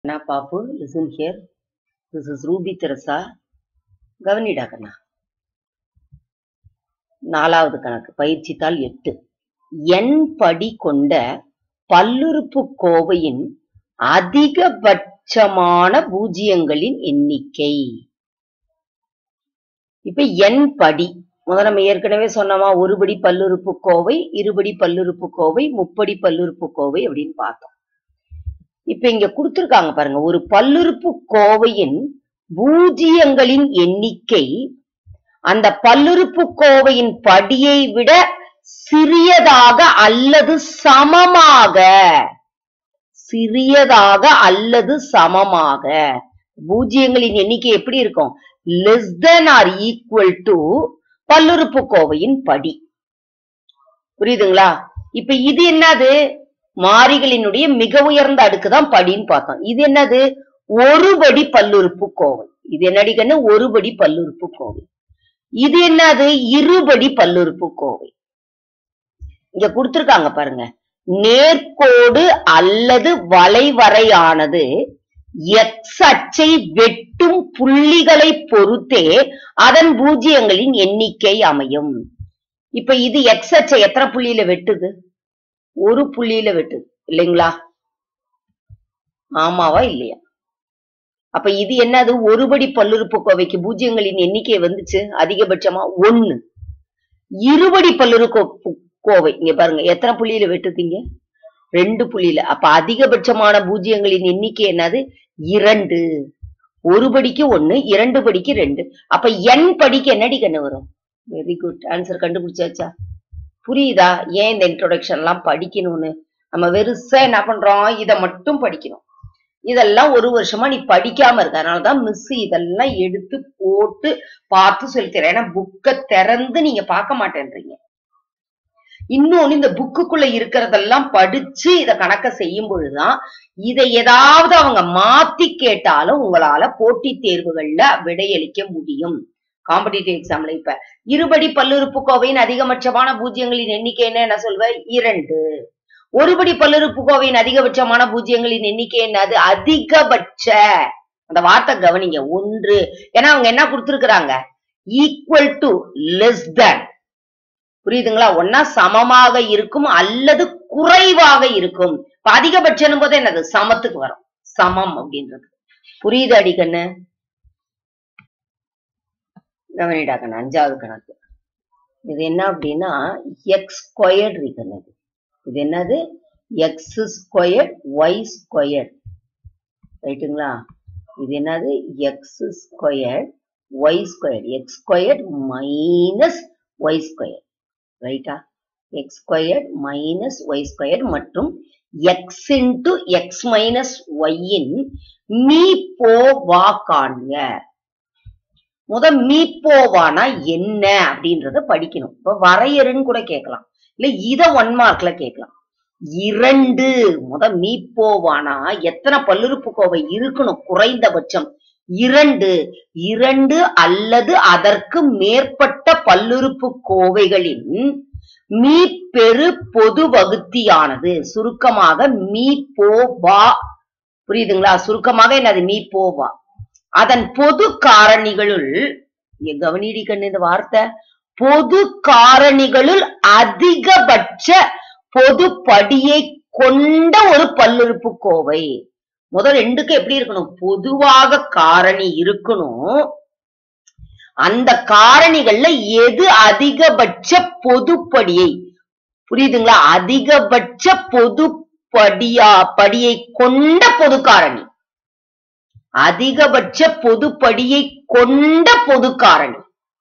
Now, Papu, listen here. This is Ruby Teresa. கவனிடா கண்ணா நாலாவது கணக்கு பயிற்சி தாள் எட்டு எண் படி கொண்ட பல்லுறுப்பு கோவையின் அதிகபட்சமான பூஜ்ஜியங்களின் எண்ணிக்கை இப்ப எண் படி முதல்ல நம்ம ஏற்கனவே சொன்னோமா ஒருபடி பல்லுறுப்பு கோவை இருபடி பல்லுறுப்பு கோவை முப்படி பல்லுறுப்பு கோவை அப்படின்னு பார்த்தோம் இப்ப இங்க கொடுத்திருக்காங்க பாருங்க ஒரு பல்லுறுப்பு கோவையின் பூஜ்ஜியங்களின் எண்ணிக்கை அந்த பல்லுறுப்பு கோவையின் படியை விட சிறியதாக அல்லது சமமாக சிறியதாக அல்லது சமமாக பூஜ்ஜியங்களின் எண்ணிக்கை எப்படி இருக்கும் less than or equal to பல்லுறுப்பு கோவையின் படி புரியுதுங்களா இப்ப இது என்னது மாறிகளினுடைய மிக உயர்ந்த அடுக்கு தான் படின்னு பார்த்தோம் இது என்னது ஒருபடி பல்லுறுப்பு கோவை இது என்னடி கண்ணு ஒருபடி பல்லுறுப்பு கோவை இது என்னது இருபடி பல்லுறுப்பு கோவை இங்க கொடுத்திருக்காங்க பாருங்க நேர்கோடு அல்லது வளைவரையானது எக்ஸ் அச்சை வெட்டும் புள்ளிகளை பொறுத்தே அதன் பூஜ்ஜியங்களின் எண்ணிக்கை அமையும் இப்ப இது எக்ஸ் அச்சை எத்தனை புள்ளியில வெட்டுது ஒரு புள்ளியில வெட்டுது இல்லைங்களா ஆமாவா இல்லையா அப்ப இது என்னது ஒருபடி பல்லுறுப்பு கோவைக்கு பூஜ்ஜியங்களின் எண்ணிக்கை வந்துச்சு அதிகபட்சமா ஒண்ணு இருபடி பல்லுறுப்பு கோவை இங்க பாருங்க எத்தனை புள்ளியில வெட்டுதீங்க ரெண்டு புள்ளியில அப்ப அதிகபட்சமான பூஜ்ஜியங்களின் எண்ணிக்கை என்னது இரண்டு ஒரு படிக்கு ஒண்ணு இரண்டு படிக்கு ரெண்டு அப்ப என் படிக்கு என்னடி கண்ணு வரும் வெரி குட் ஆன்சர் கண்டுபிடிச்சாச்சா புரியுதா ஏன் இந்த இன்ட்ரோடக்ஷன் எல்லாம் படிக்கணும்னு நம்ம வெறுசா என்ன பண்றோம் இதை மட்டும் படிக்கணும் இதெல்லாம் ஒரு வருஷமா நீ படிக்காம இருக்க அதனாலதான் மிஸ் இதெல்லாம் எடுத்து போட்டு பார்த்து சொல்லித்தரேன் ஏன்னா புக்கை திறந்து நீங்க பார்க்க மாட்டேன்றீங்க இன்னொன்னு இந்த புக்குக்குள்ள இருக்கிறதெல்லாம் படிச்சு இத கணக்க செய்யும் பொழுதுதான் இதை ஏதாவது அவங்க மாத்தி கேட்டாலும் உங்களால போட்டித் தேர்வுகள்ல விடையளிக்க முடியும் காம்படிட்டிவ் எக்ஸாம்ல இப்ப இருபடி பல்லுறுப்புக்கோவையின் அதிகபட்சமான பூஜ்ஜியங்களின் எண்ணிக்கை என்ன என்ன சொல்வ இரண்டு ஒருபடி பல்லுறுப்புக்கோவையின் அதிகபட்சமான பூஜ்ஜியங்களின் எண்ணிக்கை என்னது அதிகபட்ச அந்த வார்த்தை கவனிங்க ஒன்று ஏன்னா அவங்க என்ன கொடுத்திருக்கிறாங்க ஈக்குவல் டு லெஸ் தென் புரியுதுங்களா ஒன்னா சமமாக இருக்கும் அல்லது குறைவாக இருக்கும் இப்ப அதிகபட்சம் போது என்னது சமத்துக்கு வரும் சமம் அப்படின்றது புரியுது அடிக்கண்ணு கவனிடா கண்ணு அஞ்சாவது கணக்கு இது என்ன அப்படின்னா எக்ஸ் ஸ்கொயர்ட் இருக்குன்னு இது இது என்னது எக்ஸ் ஸ்கொயர்ட் ஒய் ஸ்கொயர்ட் ரைட்டுங்களா இது என்னது x squared y squared x squared minus y square ரைட்டா x squared minus y square மற்றும் எக்ஸ் இன்டு எக்ஸ் மைனஸ் ஒய்யின் மீ போ வா காண்க முத மீப்போவானா என்ன அப்படின்றத படிக்கணும் இப்ப வரையறுன்னு கூட கேட்கலாம் இல்ல இத ஒன் மார்க்ல கேட்கலாம் இரண்டு முத மீப்போவானா எத்தனை பல்லுறுப்பு கோவை இருக்கணும் குறைந்தபட்சம் இரண்டு இரண்டு அல்லது அதற்கு மேற்பட்ட பல்லுறுப்பு கோவைகளின் மீப்பெரு பொது வகுத்தியானது சுருக்கமாக மீ போவா புரியுதுங்களா சுருக்கமாக என்னது மீ போவா அதன் பொது காரணிகளுள் இங்க கவனிடி கண்ணு இந்த வார்த்தை பொது காரணிகளுள் அதிகபட்ச பொது படியை கொண்ட ஒரு பல்லுறுப்பு கோவை முதல் ரெண்டுக்கும் எப்படி இருக்கணும் பொதுவாக காரணி இருக்கணும் அந்த காரணிகள்ல எது அதிகபட்ச பொதுப்படியை புரியுதுங்களா அதிகபட்ச பொதுப்படியா படியை கொண்ட பொது காரணி அதிகபட்ச பொதுப்படியை கொண்ட பொது காரணி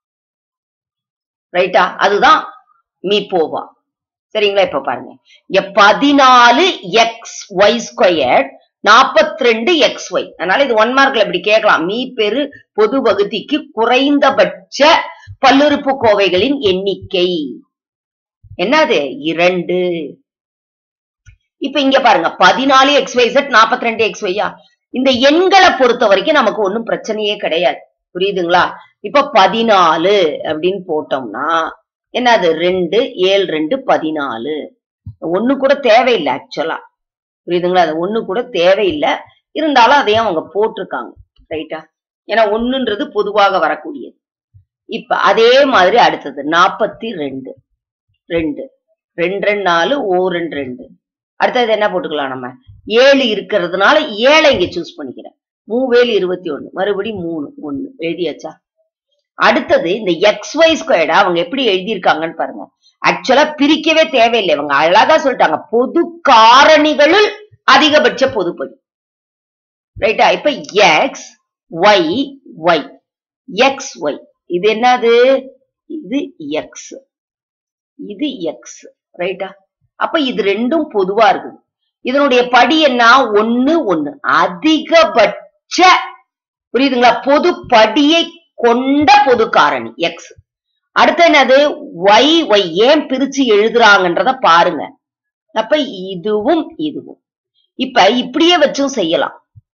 ரைட்டா அதுதான் மீ போவா சரிங்களா இப்ப பாருங்க இங்க பதினாலு எக்ஸ் ஒய் ஸ்கொயர் நாற்பத்தி ரெண்டு எக்ஸ் ஒய் அதனால இது ஒன் மார்க்ல இப்படி கேட்கலாம் மீ பெரு பொது வகுதிக்கு குறைந்தபட்ச பல்லுறுப்பு கோவைகளின் எண்ணிக்கை என்னது இரண்டு இப்ப இங்க பாருங்க பதினாலு எக்ஸ் ஒய் செட் நாற்பத்தி ரெண்டு எக்ஸ் ஒய்யா இந்த எண்களை பொறுத்த வரைக்கும் நமக்கு ஒன்றும் பிரச்சனையே கிடையாது புரியுதுங்களா இப்ப பதினாலு அப்படின்னு போட்டோம்னா என்னது ரெண்டு ஏழு ரெண்டு பதினாலு ஒண்ணு கூட தேவையில்லை ஆக்சுவலா புரியுதுங்களா அது ஒண்ணு கூட தேவையில்லை இருந்தாலும் அதையும் அவங்க போட்டிருக்காங்க ரைட்டா ஏன்னா ஒண்ணுன்றது பொதுவாக வரக்கூடியது இப்ப அதே மாதிரி அடுத்தது நாற்பத்தி ரெண்டு ரெண்டு ரெண்டு ரெண்டு நாலு ஓ ரெண்டு ரெண்டு அடுத்தது என்ன போட்டுக்கலாம் நம்ம ஏழு இருக்கிறதுனால ஏழை இங்க சூஸ் பண்ணிக்கிறேன் மூவேலு இருபத்தி ஒண்ணு மறுபடியும் மூணு ஒண்ணு எழுதியாச்சா அடுத்தது இந்த எக்ஸ் ஒய் ஸ்கொயர்டா அவங்க எப்படி எழுதியிருக்காங்கன்னு பாருங்க ஆக்சுவலா பிரிக்கவே தேவையில்லை இவங்க அழகா சொல்லிட்டாங்க பொது காரணிகளுள் அதிகபட்ச பொதுப்படி ரைட்டா இப்ப x y y x y இது என்னது இது எக்ஸ் இது எக்ஸ் ரைட்டா அப்ப இது ரெண்டும் பொதுவா இருக்குது இதனுடைய படி என்ன ஒண்ணு ஒண்ணு அதிகபட்ச புரியுதுங்களா பொது படியை கொண்ட பொது காரணி எக்ஸ் அடுத்து என்னது ஒய் ஒய் ஏன் பிரிச்சு எழுதுறாங்கன்றத பாருங்க அப்ப இதுவும் இதுவும் இப்ப இப்படியே வச்சும் செய்யலாம்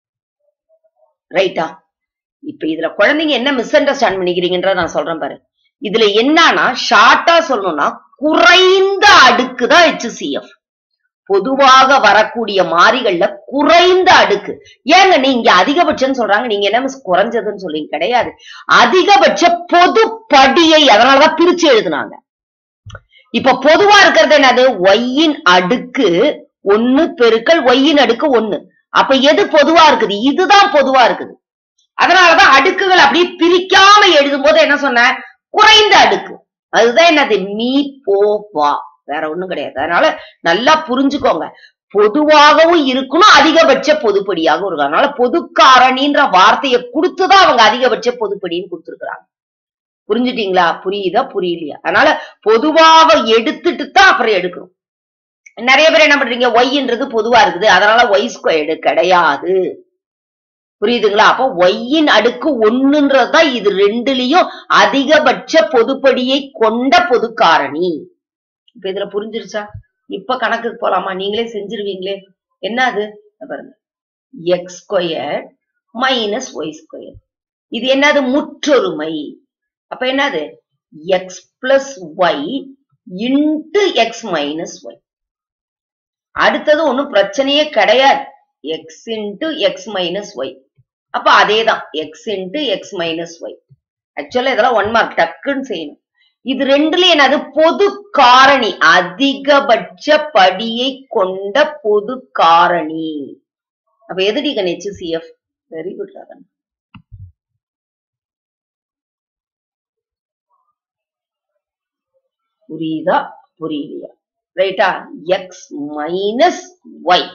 ரைட்டா இப்ப இதுல குழந்தைங்க என்ன மிஸ் அண்டர்ஸ்டாண்ட் பண்ணிக்கிறீங்கன்றத நான் சொல்றேன் பாரு இதுல என்னன்னா ஷார்ட்டா சொல்லணும்னா குறைந்த அடுக்கு தான் HCF பொதுவாக வரக்கூடிய மாறிகள்ல குறைந்த அடுக்கு ஏங்க நீங்க அதிகபட்சம் சொல்றாங்க நீங்க என்ன மிஸ் குறைஞ்சதுன்னு சொல்றீங்க கிடையாது அதிகபட்ச பொது படியை அதனாலதான் பிரிச்சு எழுதுனாங்க இப்ப பொதுவா இருக்கிறது என்னது ஒய்யின் அடுக்கு ஒன்னு பெருக்கல் ஒய்யின் அடுக்கு ஒன்னு அப்ப எது பொதுவா இருக்குது இதுதான் பொதுவா இருக்குது அதனாலதான் அடுக்குகள் அப்படியே பிரிக்காம எழுதும் போது என்ன சொன்ன குறைந்த அடுக்கு அதுதான் என்னது மீ போ வா வேற ஒண்ணும் கிடையாது அதனால நல்லா புரிஞ்சுக்கோங்க பொதுவாகவும் இருக்கணும் அதிகபட்ச பொதுப்படியாகவும் இருக்கும் அதனால பொது காரணின்ற வார்த்தையை கொடுத்துதான் அவங்க அதிகபட்ச பொதுப்படின்னு கொடுத்துருக்காங்க புரிஞ்சுட்டீங்களா புரியுதா புரியலையா அதனால பொதுவாக எடுத்துட்டு தான் அப்புறம் எடுக்கணும் நிறைய பேர் என்ன பண்றீங்க ஒய்ன்றது பொதுவா இருக்குது அதனால ஒய் ஸ்கொயர்டு கிடையாது புரியுதுங்களா அப்போ ஒய்யின் அடுக்கு ஒண்ணுன்றதுதான் இது ரெண்டுலயும் அதிகபட்ச பொதுப்படியை கொண்ட பொது காரணி இப்ப இதுல புரிஞ்சிருச்சா இப்ப கணக்குக்கு போலாமா நீங்களே செஞ்சிருவீங்களே என்ன அது இத பாருங்க x square minus y square இது என்னது முற்றொருமை அப்ப என்னது x plus y into x minus y அடுத்தது ஒண்ணும் பிரச்சனையே கிடையாது x into x minus y அப்ப அதேதான் x into x minus y ஆக்சுவலா இதெல்லாம் ஒன் மார்க் டக்குன்னு செய்யணும் இது ரெண்டுல என்னது பொது காரணி அதிகபட்ச படியை கொண்ட பொது காரணி அப்ப எதுடி கணேச்சு சிஎஃப் வெரி குட் ராகன் புரியுதா புரியலையா ரைட்டா எக்ஸ் மைனஸ் ஒய்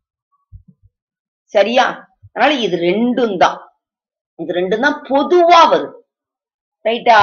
சரியா அதனால இது ரெண்டும் தான் இது ரெண்டும் தான் பொதுவா வரும் ரைட்டா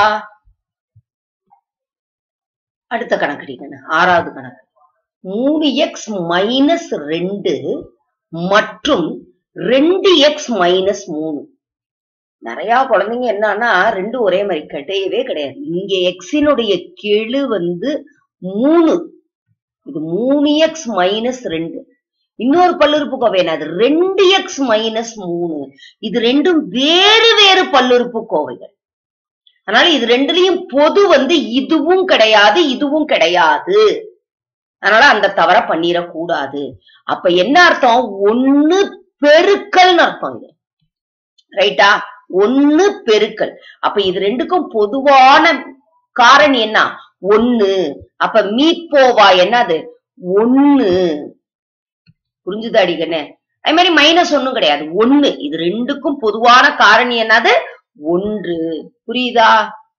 அடுத்த கணக்கு ஆறாவது கணக்கு மூணு எக்ஸ் மைனஸ் ரெண்டு மற்றும் ரெண்டு எக்ஸ் மைனஸ் மூணு நிறைய குழந்தைங்க என்னன்னா ரெண்டு ஒரே மாதிரி கிடையவே கிடையாது இங்க எக்ஸினுடைய கெழு வந்து மூணு இது மூணு எக்ஸ் மைனஸ் ரெண்டு இன்னொரு பல்லுறுப்புக்கோவை என்னது ரெண்டு எக்ஸ் மைனஸ் மூணு இது ரெண்டும் வேறு வேறு பல்லுறுப்புக்கோவைகள் அதனால இது ரெண்டுலயும் பொது வந்து இதுவும் கிடையாது இதுவும் கிடையாது அதனால அந்த தவற பண்ணிடக்கூடாது அப்ப என்ன அர்த்தம் ஒண்ணு பெருக்கல்னு அர்த்தம் இது ரைட்டா ஒண்ணு பெருக்கல் அப்ப இது ரெண்டுக்கும் பொதுவான காரணி என்ன ஒண்ணு அப்ப மீப்போவா என்னது ஒண்ணு புரிஞ்சுதா அடிக்கண்ணே அதே மாதிரி மைனஸ் ஒண்ணும் கிடையாது ஒண்ணு இது ரெண்டுக்கும் பொதுவான காரணி என்னது ஒன்று புரியுதா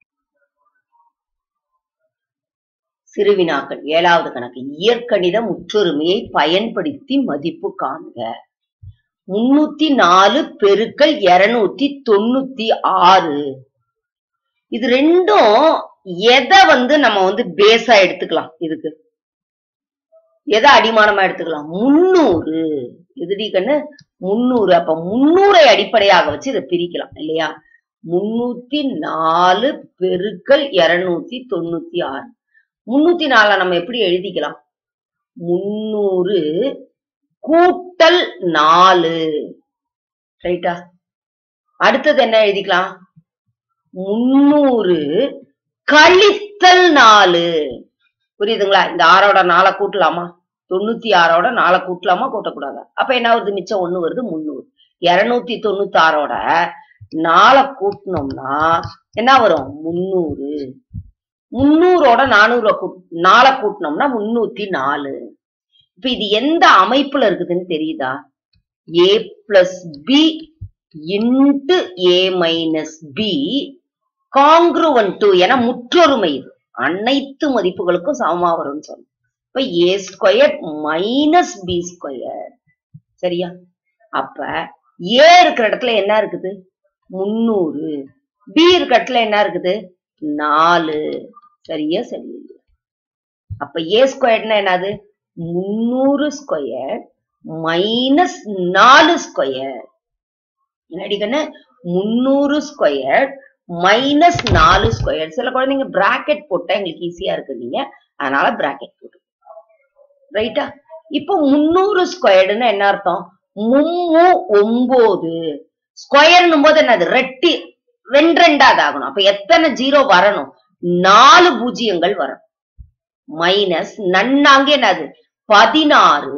சிறுவினாக்கள் ஏழாவது கணக்கு இயற்கணித முற்றொருமையை பயன்படுத்தி மதிப்பு காண்க முன்னூத்தி நாலு பெருக்கல் இருநூத்தி தொண்ணூத்தி ஆறு இது ரெண்டும் எதை வந்து நம்ம வந்து பேஸா எடுத்துக்கலாம் இதுக்கு எதை அடிமானமா எடுத்துக்கலாம் முன்னூறு எதுடி கண்ணு முன்னூறு அப்ப முன்னூறை அடிப்படையாக வச்சு இதை பிரிக்கலாம் இல்லையா முன்னூத்தி நாலு பெருக்கல் இருநூத்தி தொண்ணூத்தி ஆறு முன்னூத்தி நால நம்ம எப்படி எழுதிக்கலாம் முன்னூறு கூட்டல் நாலு ரைட்டா அடுத்தது என்ன எழுதிக்கலாம் முன்னூறு கழித்தல் நாலு புரியுதுங்களா இந்த ஆறோட நாளை கூட்டலாமா தொண்ணூத்தி ஆறோட நாளை கூட்டலாமா கூட்டக்கூடாதா அப்ப என்ன வருது மிச்சம் ஒண்ணு வருது முந்நூறு இருநூத்தி தொண்ணூத்தி ஆறோட நாலை கூட்டினோம்னா என்ன வரும் முந்நூறு முந்நூறோட நானூறு நாலை கூட்டினோம்னா முன்னூத்தி நாலு இப்ப இது எந்த அமைப்புல இருக்குதுன்னு தெரியுதா a plus b into a minus b congruent to என முற்றொருமை இது அனைத்து மதிப்புகளுக்கும் சமமா வரும்னு சொல்லணும் இப்ப a square minus b square சரியா அப்ப ஏ இருக்கிற இடத்துல என்ன இருக்குது முன்னூறு பி இருக்கிற இடத்துல என்ன இருக்குது நாலு சரியா சரியில்லை அப்ப ஏ ஸ்கொயர்னா என்னது முன்னூறு ஸ்கொயர் மைனஸ் நாலு ஸ்கொயர் என்னடி கண்ணு முன்னூறு ஸ்கொயர் மைனஸ் நாலு ஸ்கொயர் சில குழந்தைங்க பிராக்கெட் போட்டா எங்களுக்கு ஈஸியா இருக்கு நீங்க அதனால பிராக்கெட் போட்டு ரைட்டா இப்போ முன்னூறு ஸ்கொயர்டுன்னு என்ன அர்த்தம் மும்மு ஒன்பது ஸ்கொயர்னும் போது என்னது ரெட்டி ரெண்டு ரெண்டாவது ஆகணும் அப்ப எத்தனை ஜீரோ வரணும் நாலு பூஜ்ஜியங்கள் வரணும் மைனஸ் நன்னாங்க என்னது பதினாறு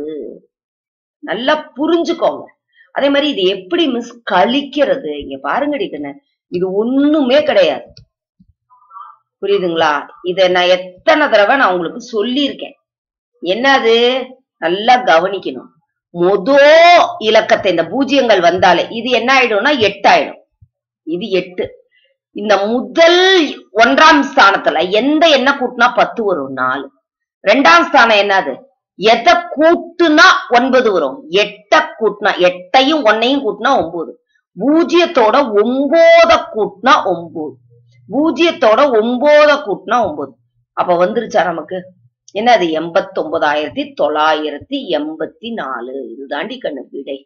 நல்லா புரிஞ்சுக்கோங்க அதே மாதிரி இது எப்படி மிஸ் கழிக்கிறது இங்க பாருங்கடி கண்ணு இது ஒண்ணுமே கிடையாது புரியுதுங்களா இத நான் எத்தனை தடவை நான் உங்களுக்கு சொல்லியிருக்கேன் என்னது நல்லா கவனிக்கணும் மொதோ இலக்கத்தை இந்த பூஜ்ஜியங்கள் வந்தாலே இது என்ன ஆயிடும்னா எட்டு ஆயிடும் இது எட்டு இந்த முதல் ஒன்றாம் ஸ்தானத்துல எந்த எண்ணை கூட்டினா பத்து வரும் நாலு ரெண்டாம் ஸ்தானம் என்னது எதை கூட்டுனா ஒன்பது வரும் எட்ட கூட்டினா எட்டையும் ஒன்னையும் கூட்டினா ஒன்பது பூஜ்ஜியத்தோட ஒன்பத கூட்டினா ஒன்பது பூஜ்ஜியத்தோட ஒன்பத கூட்டினா ஒன்பது அப்ப வந்துருச்சா நமக்கு என்னது எண்பத்தி ஒன்பதாயிரத்தி தொள்ளாயிரத்தி எண்பத்தி நாலு இதுதாண்டி கண்ணு விடை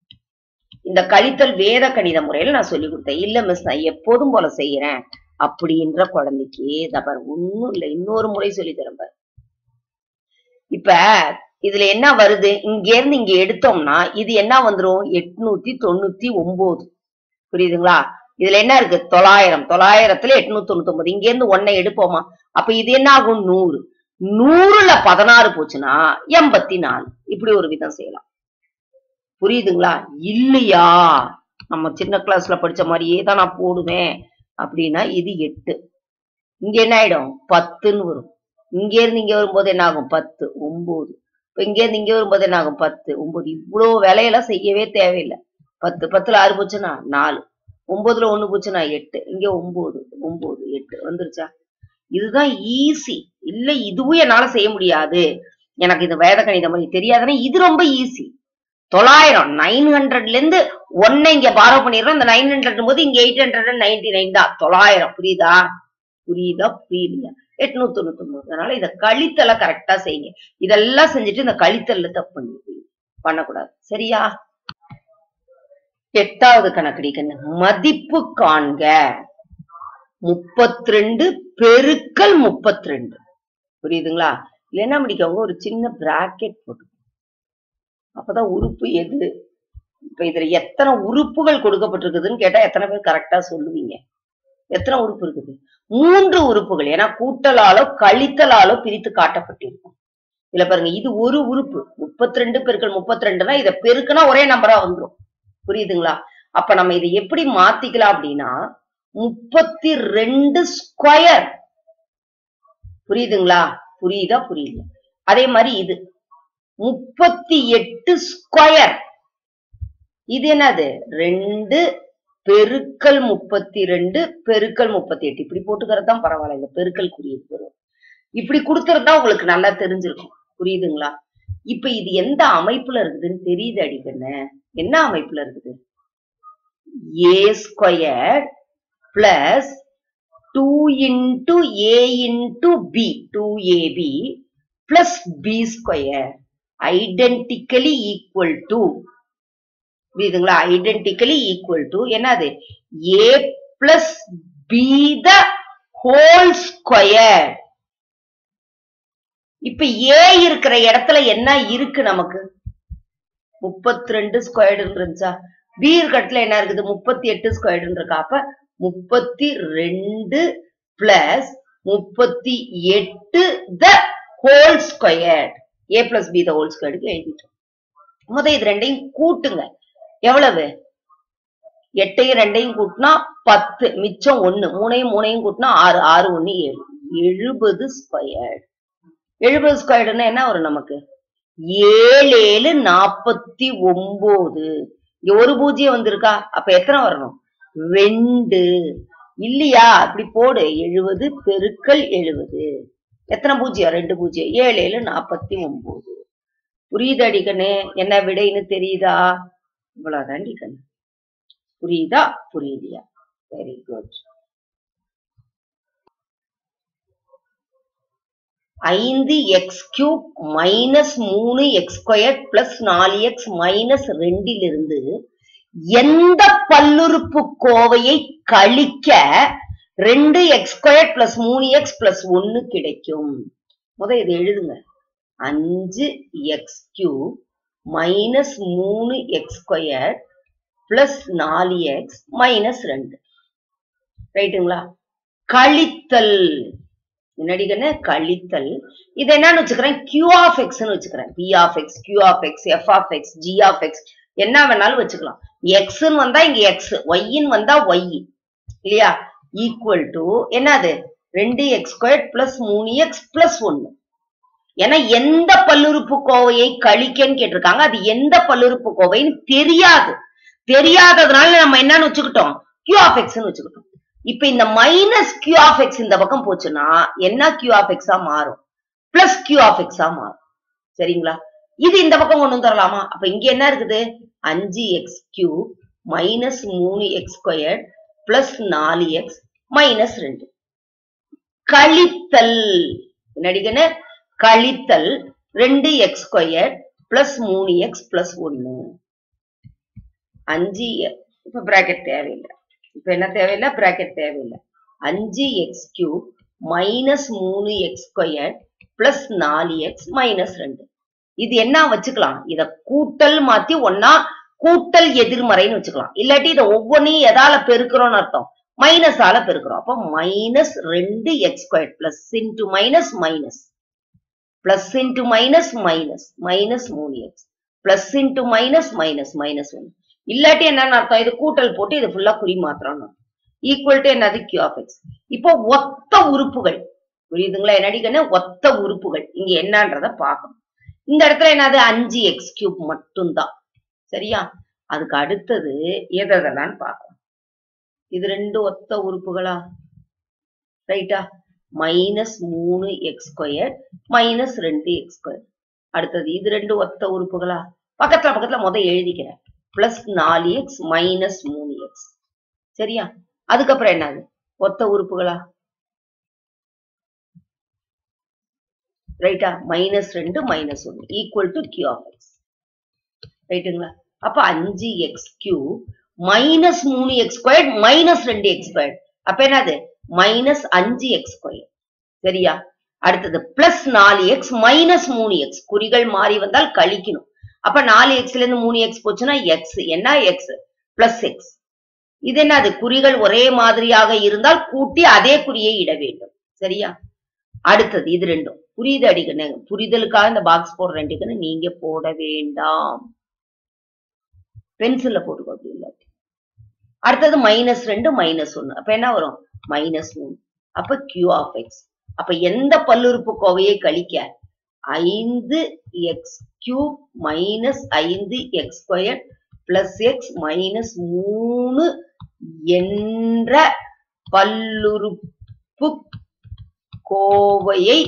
இந்த கழித்தல் வேத கணித முறையில நான் சொல்லி கொடுத்தேன் இல்ல மிஸ் நான் எப்போதும் போல செய்யறேன் அப்படின்ற குழந்தைக்கு தப்பர் ஒண்ணும் இல்ல இன்னொரு முறை சொல்லி தரேன் பாரு. இப்ப இதுல என்ன வருது இங்க இருந்து இங்க எடுத்தோம்னா இது என்ன வந்துரும் எட்நூத்தி தொண்ணூத்தி ஒன்பது புரியுதுங்களா இதுல என்ன இருக்கு தொள்ளாயிரம் தொள்ளாயிரத்துல எட்நூத்தி தொண்ணூத்தி ஒன்பது இங்க இருந்து ஒன்னை எடுப்போமா அப்ப இது என்ன ஆகும் நூறு நூறுல பதினாறு போச்சுன்னா எண்பத்தி நாலு இப்படி ஒரு விதம் செய்யலாம் புரியுதுங்களா இல்லையா நம்ம சின்ன கிளாஸ்ல படிச்ச மாதிரியே தான் நான் போடுவேன் அப்படின்னா இது எட்டு இங்க என்ன ஆயிடும் பத்துன்னு வரும் இங்க இருந்து இங்க வரும்போது என்ன ஆகும் பத்து ஒன்பது இப்ப இங்க இருந்து இங்க வரும்போது என்ன ஆகும் பத்து ஒன்பது இவ்வளவு வேலையெல்லாம் செய்யவே தேவையில்லை பத்து பத்துல ஆறு போச்சுன்னா நாலு ஒன்பதுல ஒண்ணு போச்சுன்னா எட்டு இங்க ஒன்பது ஒன்பது எட்டு வந்துருச்சா இதுதான் ஈஸி இல்ல இதுவும் என்னால செய்ய முடியாது எனக்கு இந்த வேத கணிதம் மாதிரி தெரியாதுன்னா இது ரொம்ப ஈஸி தொள்ளாயிரம் நைன் ஹண்ட்ரட்ல இருந்து ஒன்னை இங்க பாரோ பண்ணிடுறோம் இந்த நைன் ஹண்ட்ரட் போது இங்க எயிட் ஹண்ட்ரட் நைன்டி நைன் தான் தொள்ளாயிரம் புரியுதா புரியுதா புரியலையா எட்நூத்தி தொண்ணூத்தி ஒன்பது அதனால இத கழித்தல கரெக்டா செய்யுங்க இதெல்லாம் செஞ்சுட்டு இந்த கழித்தல்ல தப்பு பண்ணி பண்ணக்கூடாது சரியா எட்டாவது கணக்கடி கண்ணு மதிப்பு காண்க முப்பத்தி ரெண்டு பெருக்கல் முப்பத்தி ரெண்டு புரியுதுங்களா இல்ல என்ன முடிக்கவங்க ஒரு சின்ன பிராக்கெட் போட்டு அப்பதான் உறுப்பு எது இப்ப இதுல எத்தனை உறுப்புகள் கொடுக்கப்பட்டிருக்குதுன்னு கேட்டா எத்தனை பேர் கரெக்டா சொல்லுவீங்க எத்தனை உறுப்பு இருக்குது மூன்று உறுப்புகள் ஏன்னா கூட்டலாலோ கழித்தலாலோ பிரித்து காட்டப்பட்டிருக்கும் இதுல பாருங்க இது ஒரு உறுப்பு முப்பத்தி ரெண்டு பெருக்கள் முப்பத்தி ரெண்டுனா இதை பெருக்குனா ஒரே நம்பரா வந்துரும் புரியுதுங்களா அப்ப நம்ம இதை எப்படி மாத்திக்கலாம் அப்படின்னா முப்பத்தி ரெண்டு ஸ்கொயர் புரியுதுங்களா புரியுதா புரியுது அதே மாதிரி இது முப்பத்தி எட்டு ஸ்கொயர் இது என்னது ரெண்டு பெருக்கல் முப்பத்தி ரெண்டு பெருக்கல் முப்பத்தி எட்டு இப்படி போட்டுக்கிறது தான் பரவாயில்ல இந்த பெருக்கல் குறியீடு வரும் இப்படி கொடுக்கறது தான் உங்களுக்கு நல்லா தெரிஞ்சிருக்கும் புரியுதுங்களா இப்ப இது எந்த அமைப்புல இருக்குதுன்னு தெரியுது அடிக்கண்ணு என்ன அமைப்புல இருக்குது a square plus two into a into b two ab plus b square identically equal to புரியுதுங்களா ஐடென்டிக்கலி ஈக்குவல் டு என்னது a plus b the whole square இப்ப ஏ இருக்கிற இடத்துல என்ன இருக்கு நமக்கு முப்பத்தி ரெண்டு ஸ்கொயர்டு இருந்துச்சா பி இருக்கிற இடத்துல என்ன இருக்குது முப்பத்தி எட்டு ஸ்கொயர்டு இருக்கா அப்ப முப்பத்தி ரெண்டு பிளஸ் முப்பத்தி எட்டு the whole square a plus b the whole ஸ்கொயருக்கு எழுதிட்டோம் முத இது ரெண்டையும் கூட்டுங்க எவ்வளவு எட்டையும் ரெண்டையும் கூட்டினா பத்து மிச்சம் ஒண்ணு மூணையும் மூணையும் கூட்டினா ஆறு ஆறு ஒண்ணு ஏழு எழுபது ஸ்கொயர் எழுபது ஸ்கொயர்டுன்னா என்ன வரும் நமக்கு ஏழு ஏழு நாப்பத்தி ஒன்பது இங்க ஒரு பூஜ்ஜியம் வந்திருக்கா அப்ப எத்தனை வரணும் ரெண்டு இல்லையா அப்படி போடு எழுபது பெருக்கல் எழுபது எத்தனை பூஜ்ஜியம் ரெண்டு பூஜ்ஜியம் ஏழு ஏழு நாப்பத்தி ஒன்பது புரியுது அடிக்கண்ணே என்ன விடைன்னு தெரியுதா இவ்வளவுதான் அடிக்கண்ணு புரியுதா புரியுதியா வெரி குட் ஐந்து எக்ஸ் கியூப் மைனஸ் மூணு எக்ஸ் ஸ்கொயர் பிளஸ் நாலு எக்ஸ் மைனஸ் ரெண்டிலிருந்து எந்த பல்லுறுப்பு கோவையை கழிக்க ரெண்டு எக்ஸ் ஸ்கொயர் பிளஸ் மூணு எக்ஸ் பிளஸ் ஒன்னு கிடைக்கும் முத இதை எழுதுங்க அஞ்சு எக்ஸ் கியூப் மைனஸ் மூணு எக்ஸ் ஸ்கொயர் பிளஸ் நாலு எக்ஸ் மைனஸ் ரெண்டு ரைட்டுங்களா கழித்தல் என்னடிக்கன்னு கழித்தல் இது என்னன்னு வச்சுக்கிறேன் கியூ ஆஃப் எக்ஸ்னு வச்சுக்கிறேன் p of x q of x f of x g of x என்ன வேணாலும் வச்சுக்கலாம் எக்ஸ்ன்னு வந்தா இங்க எக்ஸ் ஒய்ன்னு வந்தா ஒய் இல்லையா ஈக்குவல் டு என்னது ரெண்டு எக்ஸ் ஸ்கொயர் பிளஸ் மூணு எக்ஸ் பிளஸ் ஒன்னு ஏன்னா எந்த பல்லுறுப்பு கோவையை கழிக்கன்னு கேட்டிருக்காங்க அது எந்த பல்லுறுப்பு கோவைன்னு தெரியாது தெரியாததுனால நம்ம என்னன்னு வச்சுக்கிட்டோம் கியூ ஆஃப் எக்ஸ்னு வச்சுக்கிட்டோம் இப்ப இந்த மைனஸ் கியூ ஆஃப் எக்ஸ் இந்த பக்கம் போச்சுன்னா என்ன கியூ ஆஃப் எக்ஸா மாறும் பிளஸ் கியூ ஆஃப் எக்ஸா மாறும் சரிங்களா இது இந்த பக்கம் கொண்டு வந்துடலாமா அப்ப இங்க என்ன இருக்குது அஞ்சு எக்ஸ் கியூ மைனஸ் மூணு எக்ஸ் ஸ்கொயர் பிளஸ் நாலு எக்ஸ் மைனஸ் ரெண்டு கழித்தல் என்னடிக்கன்னு கழித்தல் ரெண்டு எக்ஸ் ஸ்கொயர் பிளஸ் மூணு எக்ஸ் பிளஸ் ஒன்னு அஞ்சு இப்ப பிராக்கெட் தேவையில்லை இப்ப என்ன தேவையில்லை பிராக்கெட் தேவையில்லை அஞ்சு எக்ஸ் கியூப் மைனஸ் மூணு எக்ஸ் ஸ்கொயர் பிளஸ் நாலு எக்ஸ் மைனஸ் ரெண்டு இது என்ன வச்சுக்கலாம் இத கூட்டல் மாத்தி ஒன்னா கூட்டல் எதிர்மறைன்னு வச்சுக்கலாம் இல்லாட்டி இதை ஒவ்வொன்றையும் எதால பெருக்கிறோம்னு அர்த்தம் மைனஸ் ஆல பெருக்கிறோம் அப்போ மைனஸ் ரெண்டு x square plus into minus minus plus into minus minus minus மூணு x plus into minus minus minus one இல்லாட்டி என்னன்னு அர்த்தம் இது கூட்டல் போட்டு இது ஃபுல்லா குறி மாத்திரம் ஈக்குவல் டு என்னது கியூ ஆஃப் எக்ஸ் இப்போ ஒத்த உறுப்புகள் புரியுதுங்களா என்னடிக்கன்னு ஒத்த உறுப்புகள் இங்க என்னன்றத பார்க்கணும் இந்த இடத்துல என்னது அஞ்சு எக்ஸ் கியூப் மட்டும்தான் சரியா அதுக்கு அடுத்தது எதெல்லாம் பார்க்கணும் இது ரெண்டு ஒத்த உறுப்புகளா ரைட்டா மைனஸ் மூணு எக்ஸ் ஸ்கொயர் மைனஸ் ரெண்டு எக்ஸ் ஸ்கொயர் அடுத்தது இது ரெண்டு ஒத்த உறுப்புகளா பக்கத்துல பக்கத்துல முத எழுதிக்கிறேன் பிளஸ் நாலு எக்ஸ் மைனஸ் மூணு எக்ஸ் சரியா அதுக்கப்புறம் என்னது ஒத்த உறுப்புகளா ரைட்டா மைனஸ் ரெண்டு மைனஸ் ஒன்னு equal to q of x ரைட்டுங்களா அப்ப அஞ்சு எக்ஸ் கியூ மைனஸ் மூணு எக்ஸ் ஸ்கொயர் மைனஸ் ரெண்டு எக்ஸ் ஸ்கொயர் அப்ப என்னது மைனஸ் அஞ்சு எக்ஸ் ஸ்கொயர் சரியா அடுத்தது பிளஸ் நாலு எக்ஸ் மைனஸ் மூணு எக்ஸ் குறிகள் மாறி வந்தால் கழிக்கணும் அப்ப நாலு எக்ஸ்ல இருந்து மூணு எக்ஸ் போச்சுன்னா எக்ஸ் என்ன எக்ஸ் பிளஸ் எக்ஸ் இது என்னது குறிகள் ஒரே மாதிரியாக இருந்தால் கூட்டி அதே குறியை இட வேண்டும் சரியா அடுத்தது இது ரெண்டும் புரியுது அடிக்கணு புரிதலுக்காக இந்த பாக்ஸ் போடுற ரெண்டுக்குன்னு நீங்க போட வேண்டாம் பென்சில்ல போட்டுக்கோ அப்படி இல்லாட்டி அடுத்தது மைனஸ் ரெண்டு மைனஸ் ஒன்னு அப்ப என்ன வரும் மைனஸ் மூணு அப்ப கியூ ஆஃப் எக்ஸ் அப்ப எந்த பல்லுறுப்பு கோவையை கழிக்க ஐந்து எக்ஸ் கியூப் மைனஸ் ஐந்து x square plus x minus மூணு என்ற பல்லுறுப்பு கோவையை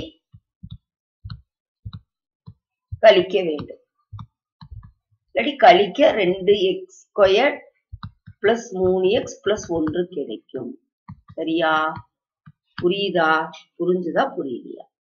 கழிக்க வேண்டும் இல்லாட்டி கழிக்க ரெண்டு எக்ஸ் ஸ்கொயர் பிளஸ் மூணு எக்ஸ் பிளஸ் ஒன்று கிடைக்கும் சரியா புரியுதா புரிஞ்சுதா புரியலையா